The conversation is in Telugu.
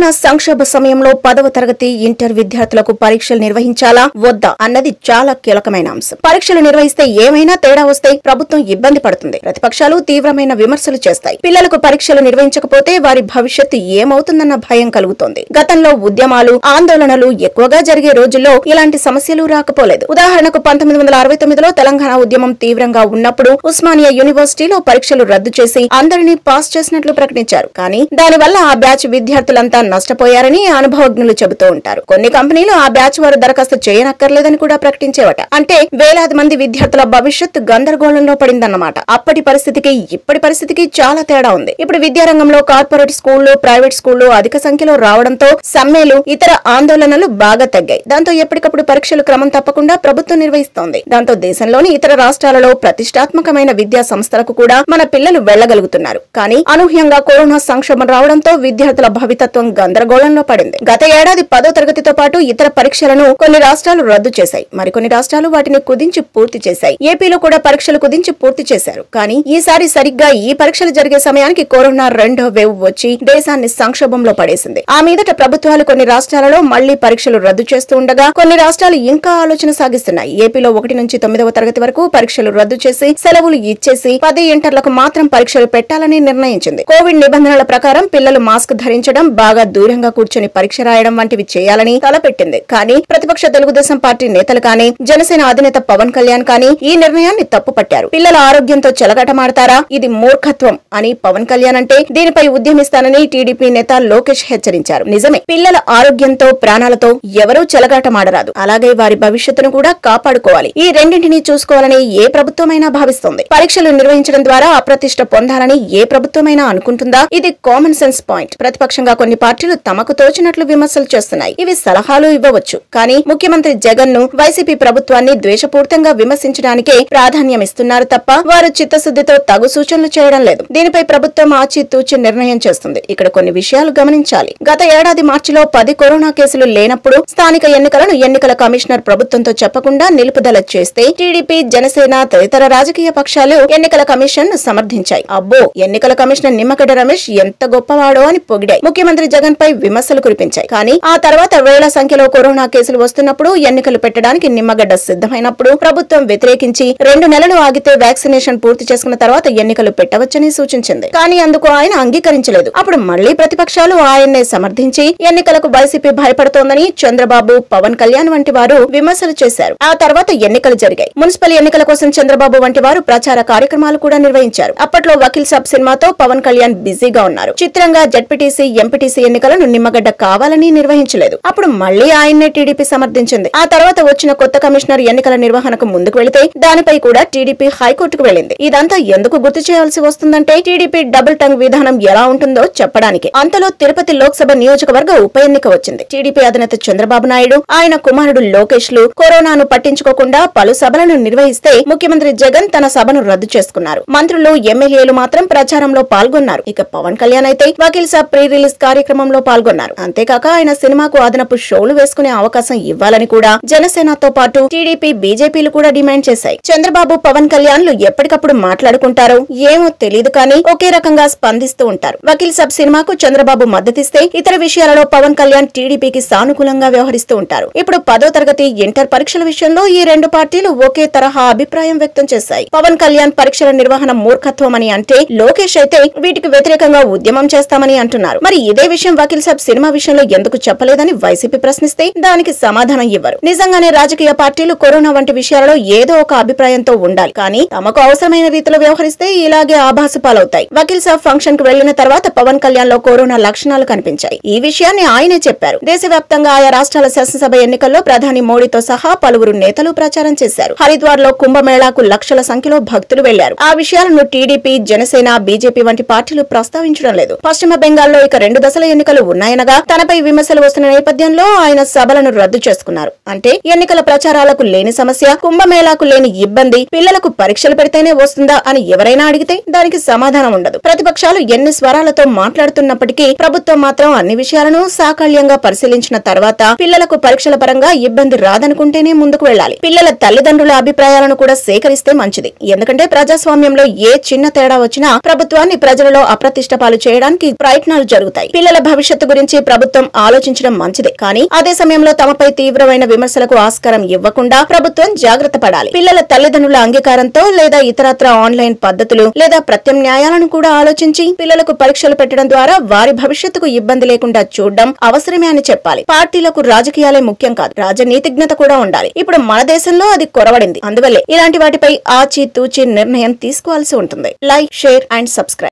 కరోనా సంక్షోభ సమయంలో పదవ తరగతి ఇంటర్ విద్యార్థులకు పరీక్షలు నిర్వహించాలా వద్దా అన్నది చాలా కీలకమైన అంశం పరీక్షలు నిర్వహిస్తే ఏమైనా తేడా వస్తే ప్రభుత్వం ఇబ్బంది పడుతుంది ప్రతిపక్షాలు తీవ్రమైన విమర్శలు చేస్తాయి పిల్లలకు పరీక్షలు నిర్వహించకపోతే వారి భవిష్యత్తు ఏమవుతుందన్న భయం కలుగుతోంది గతంలో ఉద్యమాలు ఆందోళనలు ఎక్కువగా జరిగే రోజుల్లో ఇలాంటి సమస్యలు రాకపోలేదు ఉదాహరణకు పంతొమ్మిది వందల అరవై తొమ్మిదిలో తెలంగాణ ఉద్యమం తీవ్రంగా ఉన్నప్పుడు ఉస్మానియా యూనివర్సిటీలో పరీక్షలు రద్దు చేసి అందరినీ పాస్ చేసినట్లు ప్రకటించారు కానీ దానివల్ల ఆ బ్యాచ్ విద్యార్థులంతా నష్టపోయారని అనుభవజ్ఞులు చెబుతూ ఉంటారు కొన్ని కంపెనీలు ఆ బ్యాచ్ వారు దరఖాస్తు చేయనక్కర్లేదని కూడా ప్రకటించేవట అంటే వేలాది మంది విద్యార్థుల భవిష్యత్తు గందరగోళంలో పడిందన్నమాట అప్పటి పరిస్థితికి ఇప్పటి పరిస్థితికి చాలా తేడా ఉంది ఇప్పుడు విద్యారంగంలో కార్పొరేట్ స్కూళ్లు ప్రైవేట్ స్కూళ్లు అధిక సంఖ్యలో రావడంతో సమ్మెలు ఇతర ఆందోళనలు బాగా తగ్గాయి దాంతో ఎప్పటికప్పుడు పరీక్షలు క్రమం తప్పకుండా ప్రభుత్వం నిర్వహిస్తోంది దాంతో దేశంలోని ఇతర రాష్ట్రాలలో ప్రతిష్టాత్మకమైన విద్యా సంస్థలకు కూడా మన పిల్లలు వెళ్లగలుగుతున్నారు కానీ అనూహ్యంగా కరోనా సంక్షోభం రావడంతో విద్యార్థుల భవితత్వం గందరగోళంలో పడింది గత ఏడాది పదో తరగతితో పాటు ఇతర పరీక్షలను కొన్ని రాష్ట్రాలు రద్దు చేశాయి మరికొన్ని రాష్ట్రాలు వాటిని కుదించి పూర్తి చేశాయి ఏపీలో కూడా పరీక్షలు కుదించి పూర్తి చేశారు కానీ ఈసారి సరిగ్గా ఈ పరీక్షలు జరిగే సమయానికి కరోనా రెండో వేవ్ వచ్చి దేశాన్ని సంక్షోభంలో పడేసింది ఆ మీదట ప్రభుత్వాలు కొన్ని రాష్ట్రాలలో మళ్లీ పరీక్షలు రద్దు చేస్తూ ఉండగా కొన్ని రాష్ట్రాలు ఇంకా ఆలోచన సాగిస్తున్నాయి ఏపీలో ఒకటి నుంచి తొమ్మిదవ తరగతి వరకు పరీక్షలు రద్దు చేసి సెలవులు ఇచ్చేసి పది ఇంటర్లకు మాత్రం పరీక్షలు పెట్టాలని నిర్ణయించింది కోవిడ్ నిబంధనల ప్రకారం పిల్లలు మాస్క్ ధరించడం బాగా దూరంగా కూర్చొని పరీక్ష రాయడం వంటివి చేయాలని తలపెట్టింది కానీ ప్రతిపక్ష తెలుగుదేశం పార్టీ నేతలు కానీ జనసేన అధినేత పవన్ కళ్యాణ్ కానీ ఈ నిర్ణయాన్ని తప్పుపట్టారు పిల్లల ఆరోగ్యంతో చెలగాటమాడతారా ఇది మూర్ఖత్వం అని పవన్ కళ్యాణ్ అంటే దీనిపై ఉద్యమిస్తానని టీడీపీ నేత లోకేష్ హెచ్చరించారు నిజమే పిల్లల ఆరోగ్యంతో ప్రాణాలతో ఎవరూ చెలగాటమాడరాదు అలాగే వారి భవిష్యత్తును కూడా కాపాడుకోవాలి ఈ రెండింటినీ చూసుకోవాలని ఏ ప్రభుత్వమైనా భావిస్తోంది పరీక్షలు నిర్వహించడం ద్వారా అప్రతిష్ట పొందాలని ఏ ప్రభుత్వమైనా అనుకుంటుందా ఇది కామన్ సెన్స్ పాయింట్ ప్రతిపక్షంగా కొన్ని పార్టీలు తమకు తోచినట్లు విమర్శలు చేస్తున్నాయి ఇవి సలహాలు ఇవ్వవచ్చు కానీ ముఖ్యమంత్రి జగన్ ను వైసీపీ ప్రభుత్వాన్ని ద్వేషపూరితంగా విమర్శించడానికే ప్రాధాన్యం ఇస్తున్నారు తప్ప వారు చిత్తశుద్దితో తగు సూచనలు చేయడం లేదు దీనిపై ప్రభుత్వం ఆచితూచి నిర్ణయం చేస్తుంది ఇక్కడ కొన్ని విషయాలు గమనించాలి గత ఏడాది మార్చిలో పది కరోనా కేసులు లేనప్పుడు స్థానిక ఎన్నికలను ఎన్నికల కమిషనర్ ప్రభుత్వంతో చెప్పకుండా నిలుపుదల చేస్తే టీడీపీ జనసేన తదితర రాజకీయ పక్షాలు ఎన్నికల కమిషన్ ను సమర్థించాయి అబ్బో ఎన్నికల కమిషనర్ నిమ్మగడ్డ రమేష్ ఎంత గొప్పవాడో అని పొగిడాయి ముఖ్యమంత్రి జగన్ పై విమర్శలు కురిపించాయి కానీ ఆ తర్వాత వేల సంఖ్యలో కరోనా కేసులు వస్తున్నప్పుడు ఎన్నికలు పెట్టడానికి నిమ్మగడ్డ సిద్ధమైనప్పుడు ప్రభుత్వం వ్యతిరేకించి రెండు నెలలు ఆగితే వ్యాక్సినేషన్ పూర్తి చేసుకున్న తర్వాత ఎన్నికలు పెట్టవచ్చని సూచించింది కానీ అందుకు ఆయన అంగీకరించలేదు అప్పుడు మళ్లీ ప్రతిపక్షాలు ఆయన్నే సమర్థించి ఎన్నికలకు వైసీపీ భయపడుతోందని చంద్రబాబు పవన్ కళ్యాణ్ వంటి వారు విమర్శలు చేశారు ఆ తర్వాత ఎన్నికలు జరిగాయి మున్సిపల్ ఎన్నికల కోసం చంద్రబాబు వంటి వారు ప్రచార కార్యక్రమాలు కూడా నిర్వహించారు అప్పట్లో వకీల్ సాబ్ సినిమాతో పవన్ కళ్యాణ్ బిజీగా ఉన్నారు చిత్రంగా జడ్పీటీసీ ఎంపీటీసీ ఎన్నికలను నిమ్మగడ్డ కావాలని నిర్వహించలేదు అప్పుడు మళ్లీ ఆయన్నే టీడీపీ సమర్థించింది ఆ తర్వాత వచ్చిన కొత్త కమిషనర్ ఎన్నికల నిర్వహణకు ముందుకు వెళితే దానిపై కూడా టీడీపీ హైకోర్టుకు వెళ్ళింది ఇదంతా ఎందుకు గుర్తు చేయాల్సి వస్తుందంటే టీడీపీ డబుల్ టంగ్ విధానం ఎలా ఉంటుందో చెప్పడానికి అంతలో తిరుపతి లోక్సభ నియోజకవర్గ ఉప ఎన్నిక వచ్చింది టీడీపీ అధినేత చంద్రబాబు నాయుడు ఆయన కుమారుడు లోకేష్ లు కరోనాను పట్టించుకోకుండా పలు సభలను నిర్వహిస్తే ముఖ్యమంత్రి జగన్ తన సభను రద్దు చేసుకున్నారు మంత్రులు ఎమ్మెల్యేలు మాత్రం ప్రచారంలో పాల్గొన్నారు ఇక పవన్ కళ్యాణ్ అయితే వకీల్ సాబ్ ప్రీ రిలీజ్ కార్యక్రమంలో పాల్గొన్నారు అంతేకాక ఆయన సినిమాకు అదనపు షోలు వేసుకునే అవకాశం ఇవ్వాలని కూడా జనసేనతో పాటు టీడీపీ బీజేపీలు కూడా డిమాండ్ చేశాయి చంద్రబాబు పవన్ కళ్యాణ్లు ఎప్పటికప్పుడు మాట్లాడుకుంటారో ఏమో తెలియదు కానీ ఒకే రకంగా స్పందిస్తూ ఉంటారు వకీల్ సబ్ సినిమాకు చంద్రబాబు మద్దతిస్తే ఇతర విషయాలలో పవన్ కళ్యాణ్ టీడీపీకి సానుకూలంగా వ్యవహరిస్తూ ఉంటారు ఇప్పుడు పదో తరగతి ఇంటర్ పరీక్షల విషయంలో ఈ రెండు పార్టీలు ఒకే తరహా అభిప్రాయం వ్యక్తం చేశాయి పవన్ కళ్యాణ్ పరీక్షల నిర్వహణ మూర్ఖత్వం అని అంటే లోకేష్ అయితే వీటికి వ్యతిరేకంగా ఉద్యమం చేస్తామని అంటున్నారు మరి ఇదే విషయం వకీల్ సాబ్ సినిమా విషయంలో ఎందుకు చెప్పలేదని వైసీపీ ప్రశ్నిస్తే దానికి సమాధానం ఇవ్వరు నిజంగానే రాజకీయ పార్టీలు కరోనా వంటి విషయాలలో ఏదో ఒక అభిప్రాయంతో ఉండాలి కానీ తమకు అవసరమైన రీతిలో వ్యవహరిస్తే ఇలాగే ఆభాసు పాలవుతాయి వకీల్ సాబ్ ఫంక్షన్ కు వెళ్లిన తర్వాత పవన్ కళ్యాణ్ లో కరోనా లక్షణాలు కనిపించాయి ఈ విషయాన్ని ఆయనే చెప్పారు దేశవ్యాప్తంగా ఆయా రాష్ట్రాల శాసనసభ ఎన్నికల్లో ప్రధాని మోడీతో సహా పలువురు నేతలు ప్రచారం చేశారు హరిద్వార్ లో కుంభమేళాకు లక్షల సంఖ్యలో భక్తులు వెళ్లారు ఆ విషయాలను టీడీపీ జనసేన బీజేపీ వంటి పార్టీలు ప్రస్తావించడం లేదు పశ్చిమ బెంగాల్లో ఇక రెండు దశల ఎన్నికలు ఉన్నాయనగా తనపై విమర్శలు వస్తున్న నేపథ్యంలో ఆయన సభలను రద్దు చేసుకున్నారు అంటే ఎన్నికల ప్రచారాలకు లేని సమస్య కుంభమేళాకు లేని ఇబ్బంది పిల్లలకు పరీక్షలు పెడితేనే వస్తుందా అని ఎవరైనా అడిగితే దానికి సమాధానం ఉండదు ప్రతిపక్షాలు ఎన్ని స్వరాలతో మాట్లాడుతున్నప్పటికీ ప్రభుత్వం మాత్రం అన్ని విషయాలను సాకళ్యంగా పరిశీలించిన తర్వాత పిల్లలకు పరీక్షల పరంగా ఇబ్బంది రాదనుకుంటేనే ముందుకు వెళ్ళాలి పిల్లల తల్లిదండ్రుల అభిప్రాయాలను కూడా సేకరిస్తే మంచిది ఎందుకంటే ప్రజాస్వామ్యంలో ఏ చిన్న తేడా వచ్చినా ప్రభుత్వాన్ని ప్రజలలో అప్రతిష్ట పాలు చేయడానికి ప్రయత్నాలు జరుగుతాయి పిల్లల భవిష్యత్ భవిష్యత్తు గురించి ప్రభుత్వం ఆలోచించడం మంచిదే కానీ అదే సమయంలో తమపై తీవ్రమైన విమర్శలకు ఆస్కారం ఇవ్వకుండా ప్రభుత్వం జాగ్రత్త పడాలి పిల్లల తల్లిదండ్రుల అంగీకారంతో లేదా ఇతరత్ర ఆన్లైన్ పద్ధతులు లేదా ప్రత్యామ్నాయాలను కూడా ఆలోచించి పిల్లలకు పరీక్షలు పెట్టడం ద్వారా వారి భవిష్యత్తుకు ఇబ్బంది లేకుండా చూడడం అవసరమే అని చెప్పాలి పార్టీలకు రాజకీయాలే ముఖ్యం కాదు రాజనీతిజ్ఞత కూడా ఉండాలి ఇప్పుడు మన దేశంలో అది కొరవడింది అందువల్లే ఇలాంటి వాటిపై ఆచి తూచి నిర్ణయం తీసుకోవాల్సి ఉంటుంది లైక్ షేర్ అండ్ సబ్స్క్రైబ్